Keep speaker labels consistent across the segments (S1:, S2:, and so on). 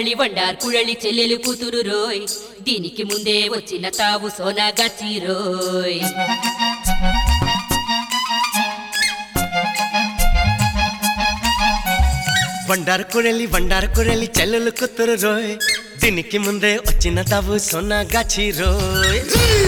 S1: కురళి వండార్ కురళి చెల్లెలు కూతురు రోయ్ దీనికి ముందే వచ్చిన తావు సోనా గచ్చి రోయ్
S2: వండారు కురెలి వండారు కురెలి చెల్లెలు కుతురు రోయ్ దీనికి ముందే వచ్చిన తావు సొన్న గాచి రోయ్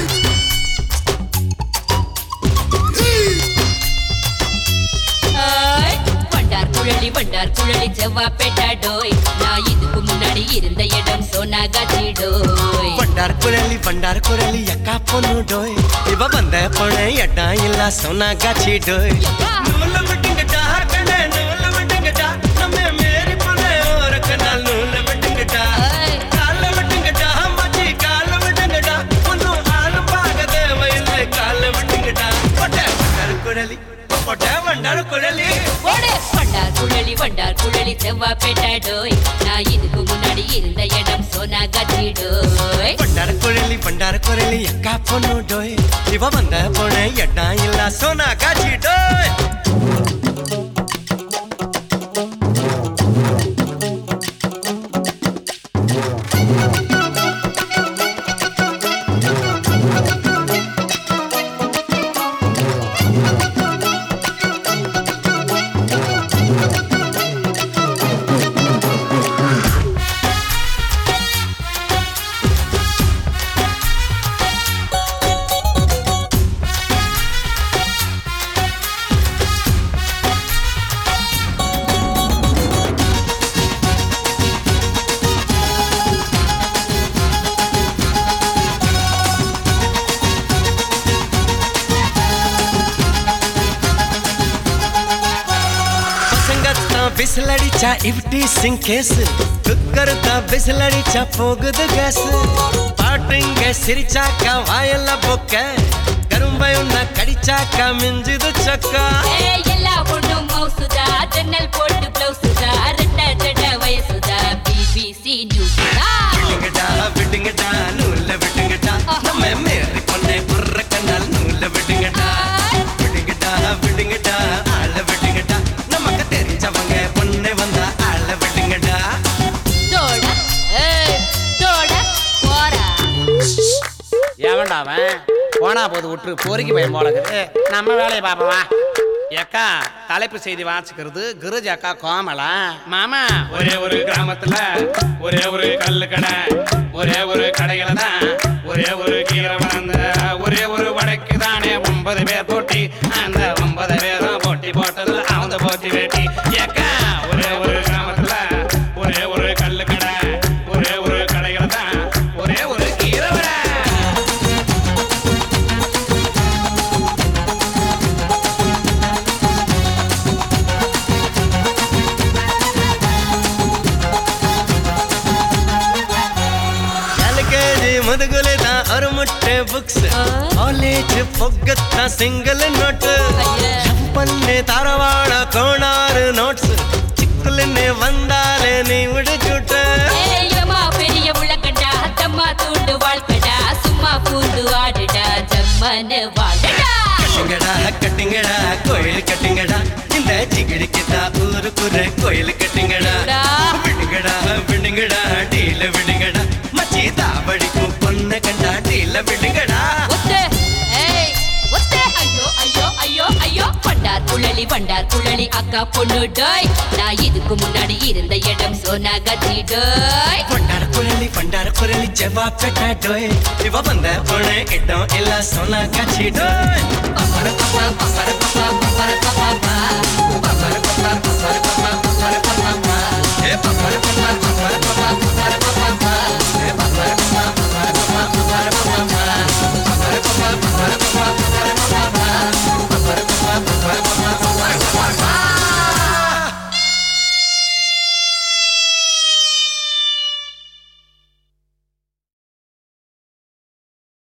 S1: ஆய், வண்டார் குழலி வண்டார் குழலி செவ்வா பெட்டாடோய் நான் இதுக்கு முன்னாடி இருந்த இடம் சோனா கச்சிடோய்
S2: వండారు కురెలి వండారు కురెలి ఎక్క పొన్ను డోయ్ ఇవ బంద పొణೆ ఎడ్డ ಇಲ್ಲ సొన్న గాచి డోయ్ నూల బట్టింగట కడే నూల బట్టింగట నమ్మే మేరీ పొణೆ ఓర కనాల్ నూల బట్టింగట
S1: ஏய்,
S2: కాళ్ళ బట్టింగట మచి కాళ్ళ బట్టింగట పొన్ను ఆలు బాగదే వైలే కాళ్ళ బట్టింగట పొట్టే వండారు కురెలి పొట్టే వండారు కురెలి
S1: போடு. வண்டார் குழலி வண்டார் குழலி செவ்வா பெட்டாடோய் நான் இதுக்கு முன்னாடி இருந்த இடம் சோனா கச்சிடோய்
S2: ಬಂಡಾರ ಕೊರಲಿ ಬಂಡಾರ ಕೊರಲಿ ಅಕ್ಕ ಪೊನ್ನು ಡೋಯ್ ಇವ ಬಂದ ಪೊಣೆ ಎಡ್ಡ ಇಲ್ಲ ಸೋನಾ ಕಾಚಿ ಡೋಯ್ ಪಸಂಗತ್ತ ಬಿಸಿಲಡಿಚ ಇವ್ಟಿ ಸಿಂಗ್ ಕೇಸ್ ಕುಕ್ಕರ್ದ ಬಿಸಿಲಡಿಚ ಪೋಗದ ಗ್ಯಾಸ್ ಪಾಟಿಂಗ ಸಿರಿಚಾಕ ವಾಯಲ್ಲ ಬೊಕ್ಕ கரும்பையுன்ன கடிச்சாக்க மிஞ்சுது சக்கா
S1: ஏய், எல்லா பொண்ணும் மவுசுதா ஜன்னல் போட்டு பிளவுசுதா ரெட்ட ஜட வயசுதா பிபிசி நியூஸ்தா
S2: விடுங்கடா விடுங்கடா நூல்ல விடுங்கடா நம்ம மேரி பொண்ணை புர்ற கண்ணால் நூல்ல விடுங்கடா விடுங்கடா விடுங்கடா ஆள விடுங்கடா நமக்கு தெரிஞ்சவங்க பொண்ணை வந்தா ஆள விடுங்கடா
S1: தோட ஏய், தோட போறா
S3: எவன்டா அவன் போனா போது விட்டுரு பொறுக்கி பையன் போலக்குது நம்ம வேலையை பார்ப்போம் வா எக்கா தலைப்பு செய்தி வாசிக்கிறது கிருஜ் அக்கா கோமலா மாமா
S4: ஒரே ஒரு கிராமத்துல ஒரே ஒரு கல்லு கடை ஒரே ஒரு கடையில தான் ஒரே ஒரு கீரை வளர்ந்த ஒரே ஒரு வடைக்கு தானே ஒன்பது பேர் போட்டி அந்த ஒன்பது பேரும் போட்டி போட்டது அவங்க போட்டி வேட்டி ஏக்கா ஒரே ஒரு கிராமத்துல ஒரே ஒரு கல்லு கடை ஒரே ஒரு கடையில தான் ஒரே ஒரு கீரை வடை
S2: ಎಲ್ಕೆಜಿ ಮುದುಗುಲಿದ ಅವ್ರ ಮುಟ್ಟೆ ಬುಕ್ಸ್ ಕಾಲೇಜ್ ಪೊಗ್ಗತ್ತ ಸಿಂಗಲ್ ನೋಟ್
S1: ஐயே.
S2: ಪನ್ನೆ ತಾರವಾಡ ಕೋಣಾರು ನೋಟ್ಸ್ ಚಿಕ್ಕಲಿನ್ನೆ ಬಂದಾಲೆ ನೀ ಉಡುಚುಟ
S1: ஏய், எம்மா பெரிய உலகண்டா தம்மா தூண்டு வாழ்க்கடா சும்மா பூந்து ஆடுடா ஜம்மனு வாடடா
S2: கட்டுங்கடா கட்டுங்கடா கோயில் கட்டுங்கடா இந்த சிகிடிக்குதா ஊரு குற கோயில் கட்டுங்கடா
S1: டா.
S2: விடுங்கடா விடுங்கடா டீல விடுங்கடா மச்சி தாவடிக்கும் பொண்ணு கண்டா டீல விடுங்கடா
S1: ஒத்து ஏய் ஒத்து ஐயோ ஐயோ ஐயோ ஐயோ பண்டார் குழலி பண்டார் குழலி அக்கா பொண்ணு டோய் நான் இதுக்கு முன்னாடி இருந்த இடம் சோனா கத்தி டோய்
S2: பண்டார குரலி பண்டார குரலி ஜவா பெட்டா டோய் இவ வந்த பொண்ணு இடம் இல்ல சொன்னா காட்சி டோய்
S1: பப்பர பப்பா பப்பர பப்பா பப்பர பப்பா பப்பர பப்பா